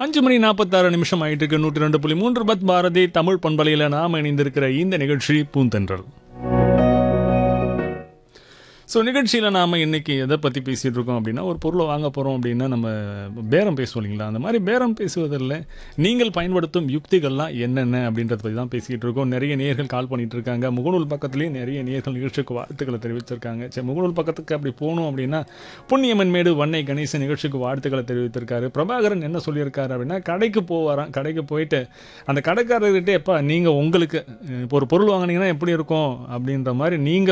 அஞ்சு மணி நாற்பத்தாறு நிமிஷம் ஆயிட்டு இருக்கு நூற்றி ரெண்டு புள்ளி மூன்று பத் பாரதி தமிழ் பண்பலையில் நாம் இணைந்திருக்கிற இந்த நிகழ்ச்சி பூந்தென்றல் ஸோ நிகழ்ச்சியில் நாம் இன்னைக்கு எதை பற்றி பேசிகிட்டு இருக்கோம் அப்படின்னா ஒரு பொருளை வாங்க போகிறோம் அப்படின்னா நம்ம பேரம் பேசுவோம் இல்லைங்களா அந்த மாதிரி பேரம் பேசுவதில் நீங்கள் பயன்படுத்தும் யுக்திகள்லாம் என்னென்ன அப்படின்றத பற்றி தான் பேசிக்கிட்டு இருக்கோம் நிறைய நேர்கள் கால் பண்ணிட்டு இருக்காங்க முகநூல் பக்கத்துலேயும் நிறைய நேர்கள் நிகழ்ச்சிக்கு வாழ்த்துக்களை தெரிவிச்சிருக்காங்க சரி முகநூல் பக்கத்துக்கு அப்படி போகணும் அப்படின்னா புண்ணியமன் மேடு வன்னை கணேசன் நிகழ்ச்சிக்கு வாழ்த்துக்களை தெரிவித்திருக்காரு பிரபாகரன் என்ன சொல்லியிருக்காரு அப்படின்னா கடைக்கு போவாராம் கடைக்கு போயிட்டு அந்த கடைக்காரர்கிட்ட எப்போ நீங்கள் உங்களுக்கு இப்போ ஒரு பொருள் வாங்குனீங்கன்னா எப்படி இருக்கும் அப்படின்ற மாதிரி நீங்கள்